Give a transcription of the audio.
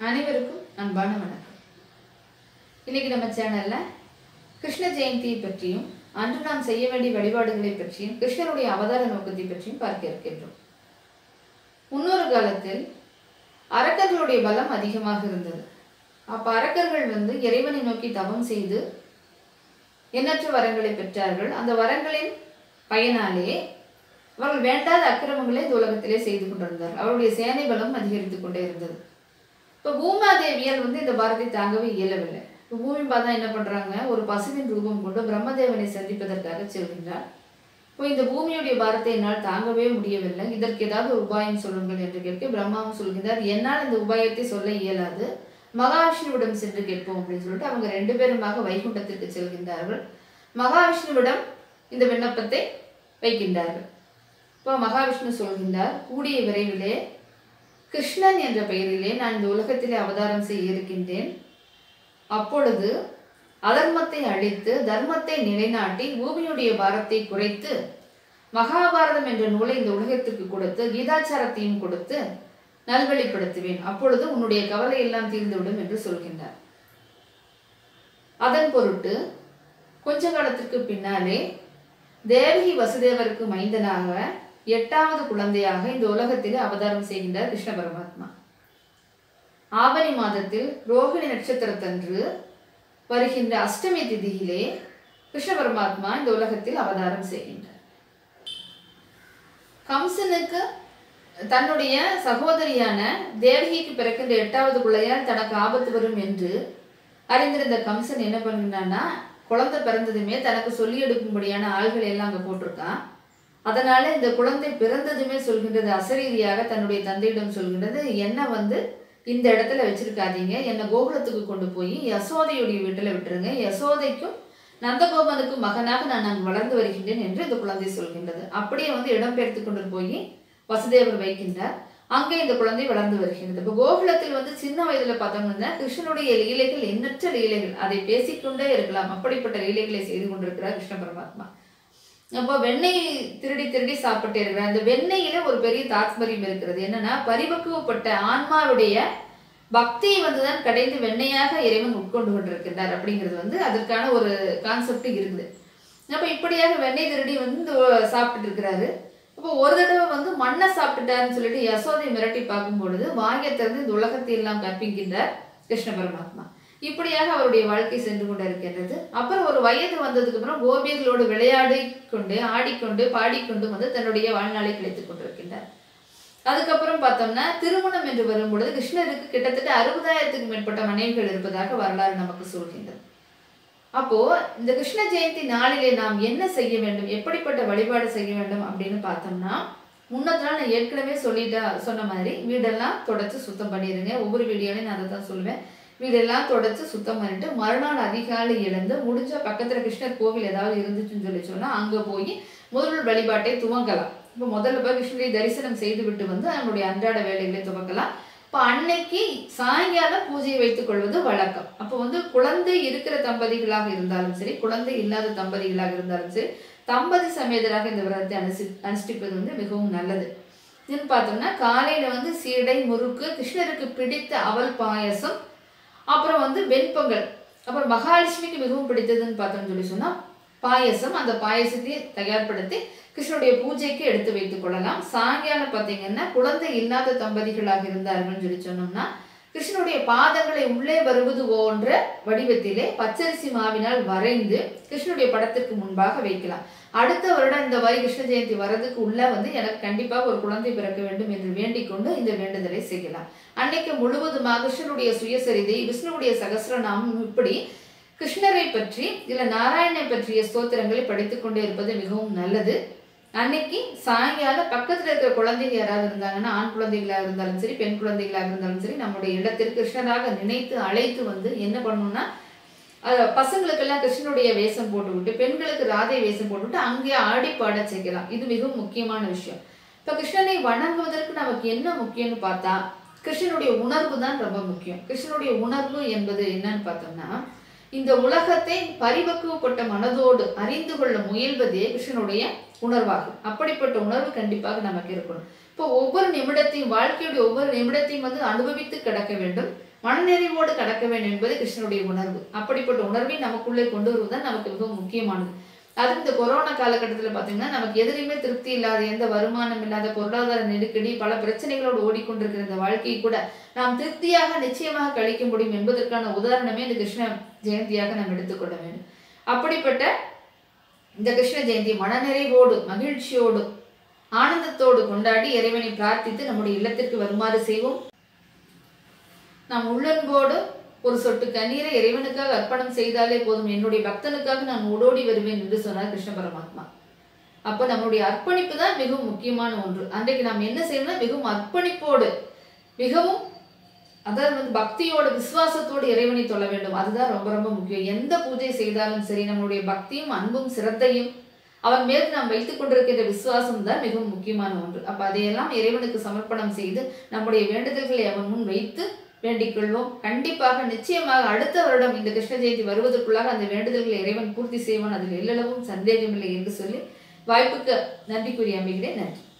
அனைவருக்கும் அன்பான வணக்கம் இன்னைக்கு நம்ம சேனல்ல கிருஷ்ண ஜெயந்தியை பற்றியும் அன்று நாம் செய்ய வேண்டிய வழிபாடுகளை பற்றியும் கிருஷ்ணனுடைய அவதார நோக்கத்தை பற்றியும் பார்க்க இருக்கின்றோம் முன்னொரு காலத்தில் அரக்கர்களுடைய பலம் அதிகமாக இருந்தது அப்ப அரக்கர்கள் வந்து இறைவனை நோக்கி தவம் செய்து எண்ணற்ற வரங்களை பெற்றார்கள் அந்த வரங்களின் பயனாலே அவர்கள் வேண்டாத அக்கிரமங்களை இந்த உலகத்திலே செய்து கொண்டிருந்தார் அவருடைய சேனை பலம் அதிகரித்துக் கொண்டே இருந்தது இப்போ பூமாதேவியால் வந்து இந்த பாரத்தை தாங்கவே இயலவில்லை இப்போ பூமி பாதா என்ன பண்றாங்க ஒரு பசுவின் ரூபம் கொண்டு பிரம்மதேவனை சந்திப்பதற்காக செல்கின்றார் இப்போ இந்த பூமியுடைய பாரத்தை என்னால் தாங்கவே முடியவில்லை இதற்கு ஏதாவது ஒரு உபாயம் சொல்லுங்கள் என்று கேட்க பிரம்மாவும் சொல்கின்றார் என்னால் இந்த உபாயத்தை சொல்ல இயலாது மகாவிஷ்ணுவிடம் சென்று கேட்போம் அப்படின்னு சொல்லிட்டு அவங்க ரெண்டு பேருமாக வைகுண்டத்திற்கு செல்கின்றார்கள் மகாவிஷ்ணுவிடம் இந்த விண்ணப்பத்தை வைக்கின்றார்கள் இப்போ மகாவிஷ்ணு சொல்கின்றார் கூடிய விரைவிலே கிருஷ்ணன் என்ற பெயரிலே நான் இந்த உலகத்திலே அவதாரம் செய்ய இருக்கின்றேன் அப்பொழுது அதர்மத்தை அழித்து தர்மத்தை நிலைநாட்டி பூமியுடைய பாரத்தை குறைத்து மகாபாரதம் என்ற நூலை இந்த உலகத்துக்கு கொடுத்து கீதாச்சாரத்தையும் கொடுத்து நல்வழிப்படுத்துவேன் அப்பொழுது உன்னுடைய கவலை எல்லாம் தீர்ந்துவிடும் என்று சொல்கின்றார் அதன் பொருட்டு கொஞ்ச காலத்திற்கு பின்னாலே தேவகி வசுதேவருக்கு மைந்தனாக எட்டாவது குழந்தையாக இந்த உலகத்திலே அவதாரம் செய்கின்றார் கிருஷ்ண பரமாத்மா ஆவணி மாதத்தில் ரோகிணி நட்சத்திரத்தன்று வருகின்ற அஷ்டமி திதியிலே கிருஷ்ண பரமாத்மா இந்த உலகத்தில் அவதாரம் செய்கின்றார் கம்சனுக்கு தன்னுடைய சகோதரியான தேவகிக்கு பிறக்கின்ற எட்டாவது பிள்ளையால் தனக்கு ஆபத்து வரும் என்று அறிந்திருந்த கம்சன் என்ன பண்ணுனான்னா குழந்தை பிறந்ததுமே தனக்கு சொல்லி எடுக்கும்படியான ஆள்கள் எல்லாம் அங்கே போட்டிருக்கான் அதனால இந்த குழந்தை பிறந்ததுமே சொல்கின்றது அசரீதியாக தன்னுடைய தந்தையிடம் சொல்கின்றது என்ன வந்து இந்த இடத்துல வச்சிருக்காதீங்க என்னை கோகுலத்துக்கு கொண்டு போய் யசோதையுடைய வீட்டில் விட்டுருங்க யசோதைக்கும் நந்தகோபனுக்கும் மகனாக நான் அங்கு வளர்ந்து வருகின்றேன் என்று இந்த குழந்தை சொல்கின்றது அப்படியே வந்து இடம்பெயர்த்து கொண்டு போய் வசுதேவர் வைக்கின்றார் அங்கே இந்த குழந்தை வளர்ந்து வருகின்றது இப்போ கோகுலத்தில் வந்து சின்ன வயதுல பார்த்தோம்னா கிருஷ்ணனுடைய லீலைகள் எண்ணற்ற லீலைகள் அதை பேசிக்கொண்டே இருக்கலாம் அப்படிப்பட்ட லீலைகளை செய்து கொண்டிருக்கிறார் கிருஷ்ண பரமாத்மா அப்போ வெண்ணெய் திருடி திருடி சாப்பிட்டே இருக்கிறார் அந்த வெண்ணெயில ஒரு பெரிய தாத்பரியம் இருக்கிறது என்னன்னா பரிபக்குவப்பட்ட ஆன்மாவுடைய பக்தியை வந்துதான் கடைந்து வெண்ணையாக இறைவன் உட்கொண்டு கொண்டிருக்கின்றார் அப்படிங்கிறது வந்து அதற்கான ஒரு கான்செப்ட் இருக்குது அப்ப இப்படியாக வெண்ணெய் திருடி வந்து சாப்பிட்டுட்டு இருக்கிறாரு இப்போ ஒரு தடவை வந்து மண்ணை சாப்பிட்டுட்டாருன்னு சொல்லிட்டு யசோதை மிரட்டி பார்க்கும் பொழுது வாயை திறந்து இந்த உலகத்தை எல்லாம் கற்பிக்கின்றார் கிருஷ்ண பரமாத்மா இப்படியாக அவருடைய வாழ்க்கை சென்று கொண்டு இருக்கின்றது அப்புறம் ஒரு வயது வந்ததுக்கு அப்புறம் கோபியர்களோடு விளையாடி கொண்டு ஆடிக்கொண்டு பாடிக்கொண்டு வந்து தன்னுடைய வாழ்நாளை கழித்துக் கொண்டிருக்கின்றார் அதுக்கப்புறம் பார்த்தோம்னா திருமணம் என்று வரும்பொழுது கிருஷ்ணருக்கு கிட்டத்தட்ட அறுபதாயிரத்துக்கு மேற்பட்ட மனைவிகள் இருப்பதாக வரலாறு நமக்கு சொல்கின்றது அப்போ இந்த கிருஷ்ண ஜெயந்தி நாளிலே நாம் என்ன செய்ய வேண்டும் எப்படிப்பட்ட வழிபாடு செய்ய வேண்டும் அப்படின்னு பார்த்தோம்னா முன்னத்து நாள் நான் ஏற்கனவே சொல்லிட்டா சொன்ன மாதிரி வீடெல்லாம் தொடச்சு சுத்தம் பண்ணிடுங்க ஒவ்வொரு வீடியோலையும் நான் அதை தான் சொல்லுவேன் வீடெல்லாம் தொடச்சு சுத்தம் பண்ணிட்டு மறுநாள் அதிகாலை எழுந்து முடிஞ்ச பக்கத்துல கிருஷ்ணர் கோவில் ஏதாவது இருந்துச்சுன்னு சொல்லி சொன்னா அங்க போய் முதல் வழிபாட்டை துவங்கலாம் இப்போ முதல்ல போய் கிருஷ்ணரை தரிசனம் செய்து விட்டு வந்து நம்மளுடைய அன்றாட வேலைகளை துவக்கலாம் இப்போ அன்னைக்கு சாயங்காலம் பூஜையை வைத்துக் கொள்வது வழக்கம் அப்போ வந்து குழந்தை இருக்கிற தம்பதிகளாக இருந்தாலும் சரி குழந்தை இல்லாத தம்பதிகளாக இருந்தாலும் சரி தம்பதி சமேதராக இந்த விரதத்தை அனுசி அனுஷ்டிப்பது வந்து மிகவும் நல்லது இதுன்னு பார்த்தோம்னா காலையில வந்து சீடை முறுக்கு கிருஷ்ணருக்கு பிடித்த அவல் பாயசம் அப்புறம் வந்து வெண்பொங்கல் அப்புறம் மகாலட்சுமிக்கு மிகவும் பிடித்ததுன்னு பார்த்தோம்னு சொல்லி சொன்னா பாயசம் அந்த பாயசத்தை தயார்படுத்தி கிருஷ்ணனுடைய பூஜைக்கு எடுத்து வைத்துக் கொள்ளலாம் சாயங்காலம் பார்த்தீங்கன்னா குழந்தை இல்லாத தம்பதிகளாக இருந்தார்கள்னு சொல்லி சொன்னோம்னா கிருஷ்ணனுடைய பாதங்களை உள்ளே வருவது போன்ற வடிவத்திலே பச்சரிசி மாவினால் வரைந்து கிருஷ்ணனுடைய படத்திற்கு முன்பாக வைக்கலாம் அடுத்த வருடம் இந்த மாதிரி கிருஷ்ண ஜெயந்தி வர்றதுக்கு உள்ள வந்து எனக்கு கண்டிப்பாக ஒரு குழந்தை பிறக்க வேண்டும் என்று வேண்டிக் கொண்டு இந்த வேண்டுதலை செய்யலாம் அன்னைக்கு முழுவதுமாக கிருஷ்ணனுடைய சுயசரிதை விஷ்ணுவுடைய சகசிரநாமம் இப்படி கிருஷ்ணரை பற்றி இல்ல நாராயணனை பற்றிய ஸ்தோத்திரங்களை படித்துக் கொண்டே இருப்பது மிகவும் நல்லது அன்னைக்கு சாயங்காலம் பக்கத்துல இருக்கிற குழந்தைங்க யாராவது இருந்தாங்கன்னா ஆண் குழந்தைகளாக இருந்தாலும் சரி பெண் குழந்தைகளாக இருந்தாலும் சரி நம்முடைய இடத்திற்கு கிருஷ்ணராக நினைத்து அழைத்து வந்து என்ன பண்ணணும்னா அஹ் பசங்களுக்கெல்லாம் கிருஷ்ணனுடைய வேஷம் போட்டு விட்டு பெண்களுக்கு ராதை வேஷம் போட்டு விட்டு அங்கே ஆடி பாட செய்யலாம் இது மிகவும் முக்கியமான விஷயம் இப்ப கிருஷ்ணனை வணங்குவதற்கு நமக்கு என்ன முக்கியம்னு பார்த்தா கிருஷ்ணனுடைய உணர்வு தான் ரொம்ப முக்கியம் கிருஷ்ணனுடைய உணர்வு என்பது என்னன்னு பார்த்தோம்னா இந்த உலகத்தை பரிபக்குவப்பட்ட மனதோடு அறிந்து கொள்ள முயல்வதே கிருஷ்ணனுடைய உணர்வாகும் அப்படிப்பட்ட உணர்வு கண்டிப்பாக நமக்கு இருக்கணும் இப்போ ஒவ்வொரு நிமிடத்தையும் வாழ்க்கையுடைய ஒவ்வொரு நிமிடத்தையும் வந்து அனுபவித்து கடக்க வேண்டும் மனநிறைவோடு கடக்க வேண்டும் என்பது கிருஷ்ணனுடைய உணர்வு அப்படிப்பட்ட உணர்வை நமக்குள்ளே கொண்டு வருவதுதான் நமக்கு மிகவும் முக்கியமானது அது இந்த கொரோனா காலகட்டத்தில் பார்த்தீங்கன்னா நமக்கு எதிரையுமே திருப்தி இல்லாத எந்த வருமானம் இல்லாத பொருளாதார நெருக்கடி பல பிரச்சனைகளோடு ஓடிக்கொண்டிருக்கிற இந்த வாழ்க்கையை கூட நாம் திருப்தியாக நிச்சயமாக கழிக்க முடியும் என்பதற்கான உதாரணமே இந்த கிருஷ்ண ஜெயந்தியாக நாம் எடுத்துக்கொள்ள வேண்டும் அப்படிப்பட்ட இந்த கிருஷ்ண ஜெயந்தி மனநிறைவோடு மகிழ்ச்சியோடு ஆனந்தத்தோடு கொண்டாடி இறைவனை பிரார்த்தித்து நம்முடைய இல்லத்திற்கு வருமாறு செய்வோம் நாம் உள்ளன்போடு ஒரு சொட்டு கண்ணீரை இறைவனுக்காக அர்ப்பணம் செய்தாலே போதும் என்னுடைய பக்தனுக்காக நான் ஓடோடி வருவேன் என்று சொன்னார் கிருஷ்ண பரமாத்மா அப்போ நம்முடைய அர்ப்பணிப்பு தான் மிகவும் முக்கியமான ஒன்று அன்றைக்கு நாம் என்ன செய்யணும்னா மிகவும் அர்ப்பணிப்போடு மிகவும் அதாவது வந்து பக்தியோட விசுவாசத்தோடு இறைவனை தொழ வேண்டும் அதுதான் ரொம்ப ரொம்ப முக்கியம் எந்த பூஜை செய்தாலும் சரி நம்மளுடைய பக்தியும் அன்பும் சிரத்தையும் அவன் மீது நாம் வைத்துக் கொண்டிருக்கின்ற விசுவாசம் தான் மிகவும் முக்கியமான ஒன்று அப்ப அதையெல்லாம் இறைவனுக்கு சமர்ப்பணம் செய்து நம்முடைய வேண்டுதல்களை அவன் முன் வைத்து வேண்டிக் கொள்வோம் கண்டிப்பாக நிச்சயமாக அடுத்த வருடம் இந்த கிருஷ்ண ஜெயந்தி வருவதற்குள்ளாக அந்த வேண்டுதல்களை இறைவன் பூர்த்தி செய்வான் அதில் எல்லளவும் சந்தேகமில்லை என்று சொல்லி வாய்ப்புக்கு நன்றி கூறி அமைகிறேன் நன்றி